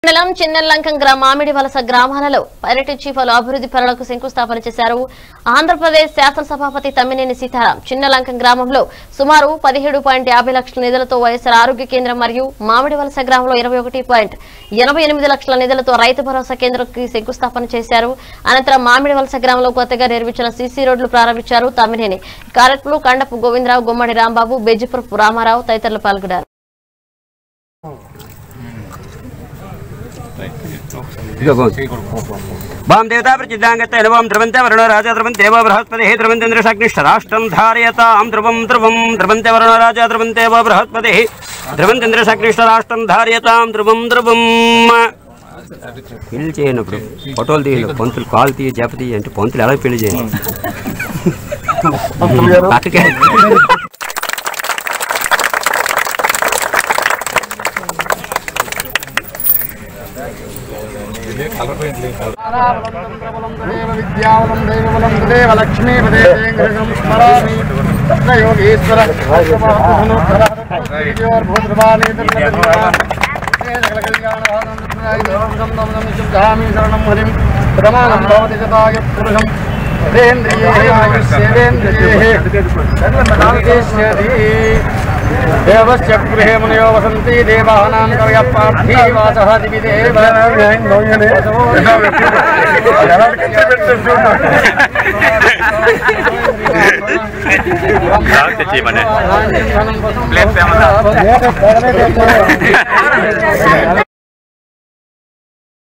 మండలం చిన్నలంకం గ్రామ మామిడి వలస గ్రామాలలో పర్యటించి పలు అభివృద్ధి పనులకు శంకుస్థాపన చేశారు ఆంధ్రప్రదేశ్ శాసనసభాపతి తమ్మినేని సీతారాం చిన్నలంకం గ్రామంలో సుమారు పదిహేడు పాయింట్ యాభై లక్షల నిధులతో వైఎస్ఆర్ ఆరోగ్య కేంద్రం మరియు మామిడి వలస గ్రామంలో ఇరవై ఒకటి పాయింట్ ఎనభై ఎనిమిది లక్షల నిధులతో రైతు భరోసా కేంద్రంకి శంకుస్థాపన చేశారు అనంతరం మామిడి వలస గ్రామంలో కొత్తగా నిర్మించిన సీసీ రోడ్లు ప్రారంభించారు తమ్మినేని కార్యక్రమంలో కండపు గోవిందరావు గుమ్మడి రాంబాబు బెజ్జిపురపు రామారావు తదితరులు పాల్గొన్నారు వాం దేవతా ప్రచిద్దాంగత ఎనవాం ధ్రువంతే వరుణ రాజా ధ్రువంతే దేవ బృహస్పతి ధ్రువంతేంద్రశగ్నిష్ట రాష్ట్రం ధారయతాం ధ్రువం ధ్రువం ధ్రువంతే వరుణ రాజా ధ్రువంతే దేవ బృహస్పతి ధ్రువంతేంద్రశగ్నిష్ట రాష్ట్రం ధారయతాం ధ్రువం ధ్రువం పెళ్లి చేయనప్పుడు ఫోటోలు తీయను పంతులు కాలు తీయ జప తీయ అంటే పంతులు ఎలా పెళ్లి చేయాలి పక్కకే విద్యావలం దైవబలం దేవ లక్ష్మీపదే గృహం స్మరామి యోగేశ్వర శరణం హరిం ప్రమాణం భవతి జతాయ పురుషం దేవస్య గృహే మునయో వసంతి దేవానాం కవయ పార్థివాసః దివి దేవ చేయమనే ప్లేట్